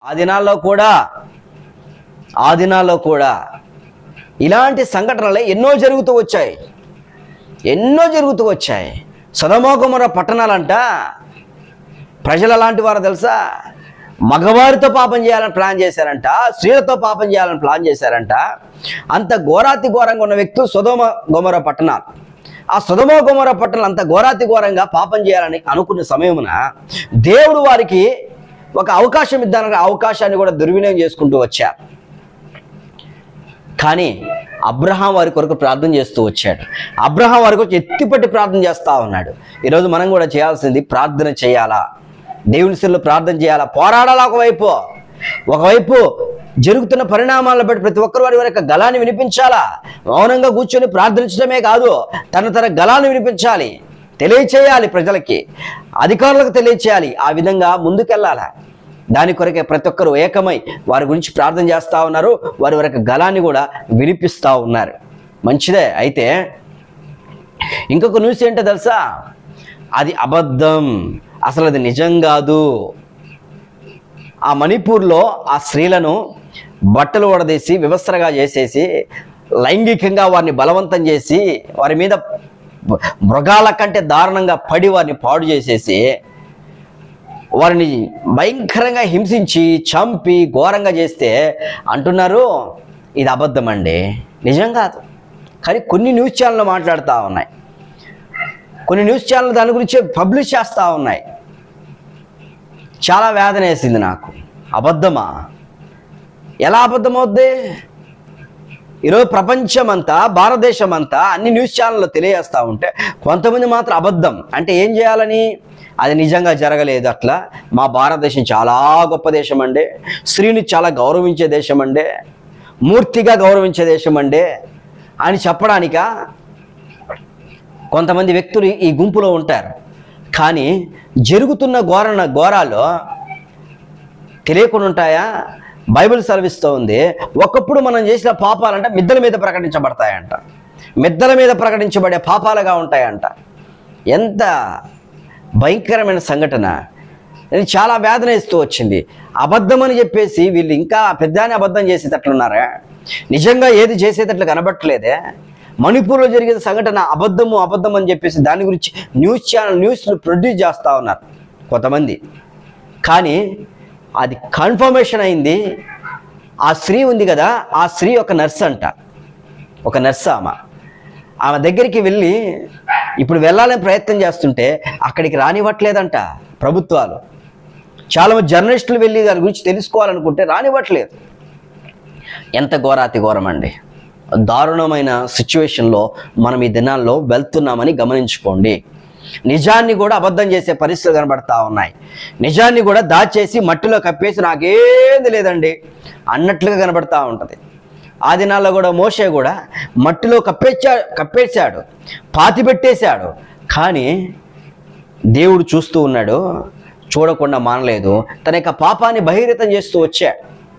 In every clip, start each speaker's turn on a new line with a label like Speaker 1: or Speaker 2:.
Speaker 1: ఆ దినాల్లో కూడా ఆ దినాల్లో కూడా ఇలాంటి సంఘటనలు ఎన్నో జరుగుతూ వచ్చాయి ఎన్నో జరుగుతూ వచ్చాయి సదమోగముర పట్టణాలంట ప్రజలు అలాంటి వారు తెలుసా మగవారితో పాపం చేయాలని ప్లాన్ చేశారంట స్త్రీలతో పాపం చేయాలని ప్లాన్ చేశారంట అంత ఘోరాతి ఘోరంగా ఉన్న వ్యక్తులు సుధమ గోమర పట్టణాలు ఆ సుధమ గోమర పట్టణాలు అంత ఘోరాతి ఘోరంగా పాపం చేయాలని అనుకున్న సమయమున దేవుడు వారికి ఒక అవకాశం ఇద్దానికి అవకాశాన్ని కూడా దుర్వినియోగం చేసుకుంటూ వచ్చారు కానీ అబ్రహాం వారి కొరకు ప్రార్థన చేస్తూ వచ్చాడు అబ్రహాం వారి కొరకు ఎత్తిపట్టి ప్రార్థన చేస్తూ ఉన్నాడు ఈరోజు మనం కూడా చేయాల్సింది ప్రార్థన చేయాలా దేవుని శిల్లో ప్రార్థన చేయాలా పోరాడాలా ఒకవైపు ఒకవైపు జరుగుతున్న పరిణామాలను బట్టి ప్రతి ఒక్కరు వారి వారి యొక్క గలాన్ని వినిపించాలా మౌనంగా కూర్చొని ప్రార్థించడమే కాదు తన తన గలాన్ని వినిపించాలి తెలియచేయాలి ప్రజలకి అధికారులకు తెలియచేయాలి ఆ విధంగా ముందుకెళ్ళాలా దాని కొరకే ప్రతి ఒక్కరు ఏకమై వారి గురించి ప్రార్థన చేస్తూ ఉన్నారు వారి వారి యొక్క గలాన్ని కూడా వినిపిస్తూ ఉన్నారు మంచిదే అయితే ఇంకొక న్యూస్ ఏంటో తెలుసా అది అబద్ధం అసలు అది నిజం కాదు ఆ మణిపూర్లో ఆ స్త్రీలను బట్టలు ఓడదీసి వివస్త్రగా చేసేసి లైంగికంగా వారిని బలవంతం చేసి వారి మీద మృగాల కంటే దారుణంగా పడి వారిని పాడు చేసేసి వారిని భయంకరంగా హింసించి చంపి ఘోరంగా చేస్తే అంటున్నారు ఇది అబద్ధం అండి నిజం కాదు కానీ కొన్ని న్యూస్ ఛానళ్ళు మాట్లాడుతూ ఉన్నాయి కొన్ని న్యూస్ ఛానల్ దాని గురించి పబ్లిష్ చేస్తూ ఉన్నాయి చాలా వేదన వేసింది నాకు అబద్ధమా ఎలా అబద్ధం అవుద్ది ఈరోజు ప్రపంచం అంతా భారతదేశం అంతా అన్ని న్యూస్ ఛానల్లో తెలియజేస్తూ ఉంటే కొంతమంది మాత్రం అబద్ధం అంటే ఏం చేయాలని అది నిజంగా జరగలేదు అట్లా మా భారతదేశం చాలా గొప్ప దేశం అండి స్త్రీని చాలా గౌరవించే దేశం అండి మూర్తిగా గౌరవించే దేశం అండి అని చెప్పడానిక కొంతమంది వ్యక్తులు ఈ గుంపులో ఉంటారు కానీ జరుగుతున్న ఘోరణ ఘోరాలు తెలియకుండా ఉంటాయా బైబిల్ సర్వీస్తో ఉంది ఒకప్పుడు మనం చేసిన పాపాలంట మిద్దల మీద ప్రకటించబడతాయంట మిద్దల మీద ప్రకటించబడే పాపాలుగా ఉంటాయంట ఎంత భయంకరమైన సంఘటన ఇది చాలా వేదన ఇస్తూ వచ్చింది అబద్ధం అని చెప్పేసి వీళ్ళు ఇంకా పెద్దాన్ని అబద్ధం చేసేటట్లున్నారా నిజంగా ఏది చేసేటట్లు కనబట్టలేదే మణిపూర్లో జరిగిన సంఘటన అబద్ధము అబద్ధం అని చెప్పేసి దాని గురించి న్యూస్ ఛానల్ న్యూస్లు ప్రొడ్యూస్ చేస్తూ ఉన్నారు కొంతమంది కానీ అది కన్ఫర్మేషన్ అయింది ఆ స్త్రీ ఉంది కదా ఆ స్త్రీ ఒక నర్స్ అంట ఒక నర్స్ ఆమె ఆమె దగ్గరికి వెళ్ళి ఇప్పుడు వెళ్ళాలని ప్రయత్నం చేస్తుంటే అక్కడికి రానివ్వట్లేదంట ప్రభుత్వాలు చాలామంది జర్నలిస్టులు వెళ్ళి దాని గురించి తెలుసుకోవాలనుకుంటే రానివ్వట్లేదు ఎంత ఘోరాతి ఘోరం అండి దారుణమైన సిచ్యువేషన్లో మనం ఈ దినాల్లో వెళ్తున్నామని గమనించుకోండి నిజాన్ని కూడా అబద్ధం చేసే పరిస్థితులు కనబడతా ఉన్నాయి నిజాన్ని కూడా దాచేసి మట్టిలో కప్పేసి నాకేంది లేదండి అన్నట్లుగా కనబడతా ఉంటుంది ఆ దినాల్లో కూడా మోషే కూడా మట్టిలో కప్పేచ్చా కప్పేశాడు పాతి పెట్టేశాడు కానీ దేవుడు చూస్తూ ఉన్నాడు చూడకుండా మానలేదు తన యొక్క పాపాన్ని బహిర్గతం చేస్తూ వచ్చాడు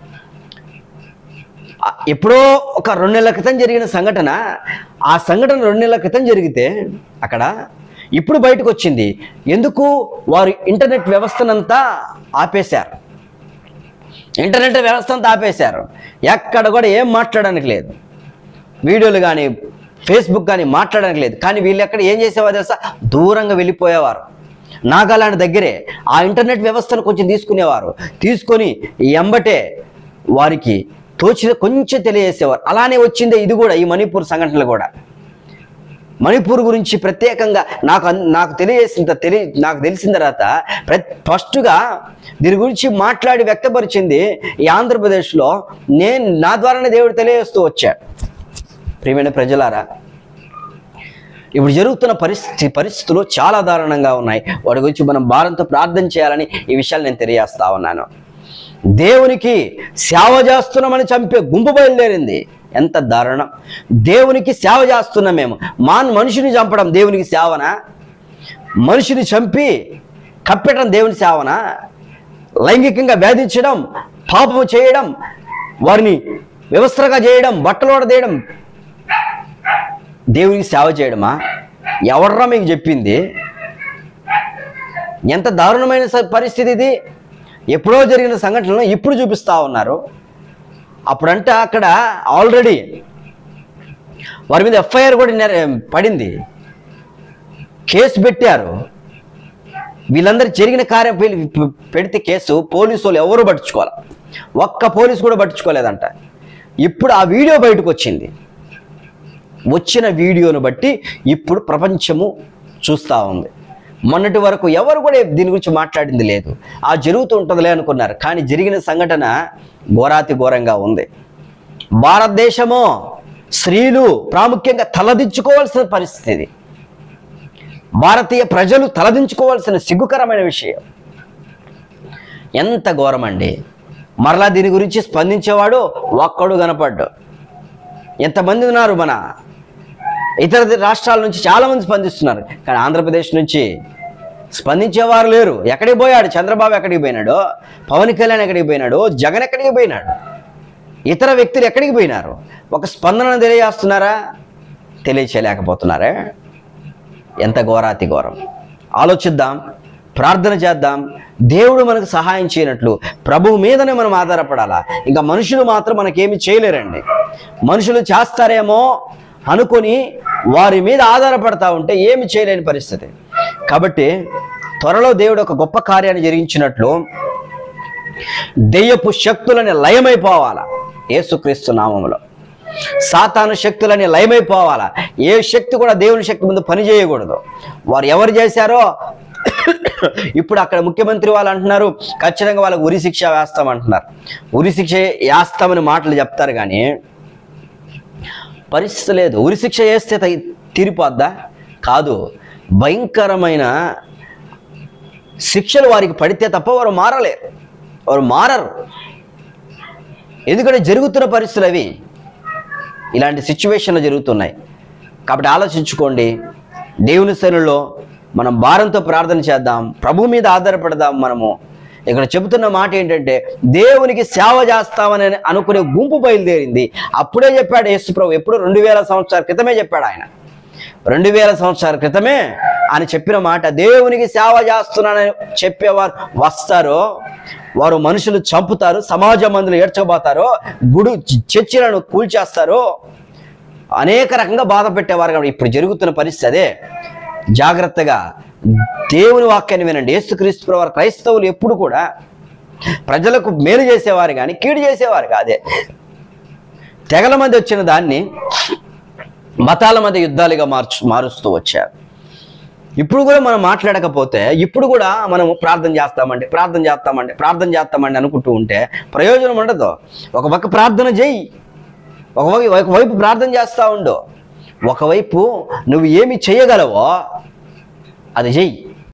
Speaker 1: ఆ, ఎప్పుడో ఒక రెండు నెలల క్రితం జరిగిన సంఘటన ఆ సంఘటన రెండు నెలల క్రితం జరిగితే అక్కడ ఇప్పుడు బయటకు వచ్చింది ఎందుకు వారు ఇంటర్నెట్ వ్యవస్థనంతా ఆపేశారు ఇంటర్నెట్ వ్యవస్థ అంతా ఆపేశారు ఎక్కడ కూడా ఏం మాట్లాడడానికి లేదు వీడియోలు కానీ ఫేస్బుక్ కానీ మాట్లాడడానికి లేదు కానీ వీళ్ళు ఎక్కడ ఏం చేసేవారు తెలుసా దూరంగా వెళ్ళిపోయేవారు నాగాలాండ్ దగ్గరే ఆ ఇంటర్నెట్ వ్యవస్థను కొంచెం తీసుకునేవారు తీసుకొని ఎంబటే వారికి తోచిన కొంచెం తెలియజేసేవారు అలానే వచ్చిందే ఇది కూడా ఈ మణిపూర్ సంఘటనలు కూడా మణిపూర్ గురించి ప్రత్యేకంగా నాకు అన్- నాకు తెలియజేసిన తెలి నాకు తెలిసిన తర్వాత ప్ర ఫస్ట్గా దీని గురించి మాట్లాడి వ్యక్తపరిచింది ఈ ఆంధ్రప్రదేశ్లో నేను నా ద్వారానే దేవుడు తెలియజేస్తూ వచ్చా ప్రియమైన ప్రజలారా ఇప్పుడు జరుగుతున్న పరిస్థితి పరిస్థితులు చాలా దారుణంగా ఉన్నాయి వాటి గురించి మనం భారంతో ప్రార్థన చేయాలని ఈ విషయాలు నేను తెలియజేస్తా ఉన్నాను దేవునికి సేవ చేస్తున్నామని చంపే గుంపు బయలుదేరింది ఎంత దారుణం దేవునికి సేవ చేస్తున్నాం మేము మాన్ మనిషిని చంపడం దేవునికి సేవనా మనిషిని చంపి కప్పెట్టడం దేవుని సేవనా లైంగికంగా వేధించడం పాపము చేయడం వారిని వ్యవస్థగా చేయడం బట్టలోడదేయడం దేవునికి సేవ చేయడమా ఎవర్రా మీకు చెప్పింది ఎంత దారుణమైన స- పరిస్థితి ఇది ఎప్పుడో జరిగిన సంఘటనలు ఇప్పుడు చూపిస్తూ ఉన్నారు అప్పుడంటే అక్కడ ఆల్రెడీ వారి మీద ఎఫ్ఐఆర్ కూడా నెర- పడింది కేసు పెట్టారు వీళ్ళందరూ జరిగిన కార్యం పె- పె- పెడితే కేసు పోలీసు వాళ్ళు ఎవరు పట్టించుకోవాలి ఒక్క పోలీసు కూడా పట్టించుకోలేదంట ఇప్పుడు ఆ వీడియో బయటకు వచ్చింది వచ్చిన వీడియోను బట్టి ఇప్పుడు ప్రపంచము చూస్తూ ఉంది మొన్నటి వరకు ఎవరు కూడా దీని గురించి మాట్లాడింది లేదు ఆ జరుగుతూ ఉంటుందిలే అనుకున్నారు కానీ జరిగిన సంఘటన ఘోరాతి ఘోరంగా ఉంది భారతదేశము స్త్రీలు ప్రాముఖ్యంగా తలదించుకోవాల్సిన పరిస్థితి ఇది. భారతీయ ప్రజలు తలదించుకోవాల్సిన సిగ్గుకరమైన విషయం ఎంత ఘోరమండి మరలా దీని గురించి స్పందించేవాడు ఒక్కడు కనపడ్డు ఎంతమంది ఉన్నారు మన ఇతర రాష్ట్రాల నుంచి చాలామంది స్పందిస్తున్నారు కానీ ఆంధ్రప్రదేశ్ నుంచి స్పందించేవారు లేరు ఎక్కడికి పోయాడు చంద్రబాబు ఎక్కడికి పోయినాడు పవన్ కళ్యాణ్ ఎక్కడికి పోయినాడు జగన్ ఎక్కడికి పోయినాడు ఇతర వ్యక్తులు ఎక్కడికి పోయినారు ఒక స్పందన తెలియజేస్తున్నారా తెలియచేయలేకపోతున్నారే ఎంత ఘోరాతి ఘోరం ఆలోచిద్దాం ప్రార్థన చేద్దాం దేవుడు మనకు సహాయం చేయనట్లు ప్రభువు మీదనే మనం ఆధారపడాలా ఇంకా మనుషులు మాత్రం మనకేమి చేయలేరండి మనుషులు చేస్తారేమో అనుకొని వారి మీద ఆధారపడతా ఉంటే ఏమి చేయలేని పరిస్థితి కాబట్టి త్వరలో దేవుడు ఒక గొప్ప కార్యాన్ని జరిగించినట్లు దెయ్యపు శక్తులని లయమైపోవాలా యేసుక్రీస్తు నామములో సాతాను శక్తులని లయమైపోవాలా ఏ శక్తి కూడా దేవుని శక్తి ముందు పని చేయకూడదు వారు ఎవరు చేశారో ఇప్పుడు అక్కడ ముఖ్యమంత్రి వాళ్ళు అంటున్నారు ఖచ్చితంగా వాళ్ళకు ఉరి శిక్ష వేస్తామంటున్నారు ఉరి శిక్ష వేస్తామని మాటలు చెప్తారు కానీ పరిస్థితి లేదు ఉరి శిక్ష వేస్తే తగి తీరిపోద్దా కాదు భయంకరమైన శిక్షలు వారికి పడితే తప్ప వారు మారలేరు వారు మారరు ఎందుకంటే జరుగుతున్న పరిస్థితులు అవి ఇలాంటి సిచ్యువేషన్లు జరుగుతున్నాయి కాబట్టి ఆలోచించుకోండి దేవుని శనుల్లో మనం భారంతో ప్రార్థన చేద్దాం ప్రభు మీద ఆధారపడదాం మనము ఇక్కడ చెబుతున్న మాట ఏంటంటే దేవునికి సేవ చేస్తామని అనుకునే గుంపు బయలుదేరింది అప్పుడే చెప్పాడు యేసు ప్రభు ఎప్పుడు రెండు వేల సంవత్సరాల క్రితమే చెప్పాడు ఆయన రెండు వేల సంవత్సరాల క్రితమే ఆయన చెప్పిన మాట దేవునికి సేవ చేస్తున్నానని చెప్పేవారు వస్తారు వారు మనుషులు చంపుతారు సమాజ మందులు ఏడ్చబోతారు గుడి చర్చిలను కూల్చేస్తారు అనేక రకంగా బాధ పెట్టేవారు కాబట్టి ఇప్పుడు జరుగుతున్న పరిస్థితి అదే జాగ్రత్తగా దేవుని వాక్యాన్ని వినండి యేసుక్రీస్తు వారు క్రైస్తవులు ఎప్పుడు కూడా ప్రజలకు మేలు చేసేవారు కానీ కీడు చేసేవారు కాదే తెగల మధ్య వచ్చిన దాన్ని మతాల మధ్య యుద్ధాలుగా మార్చు మారుస్తూ వచ్చారు ఇప్పుడు కూడా మనం మాట్లాడకపోతే ఇప్పుడు కూడా మనం ప్రార్థన చేస్తామండి ప్రార్థన చేస్తామండి ప్రార్థన చేస్తామండి అనుకుంటూ ఉంటే ప్రయోజనం ఉండదు ఒక పక్క ప్రార్థన చేయి ఒక వై- ఒకవైపు ప్రార్థన చేస్తూ ఉండు ఒకవైపు నువ్వు ఏమి చేయగలవో అది చెయ్యి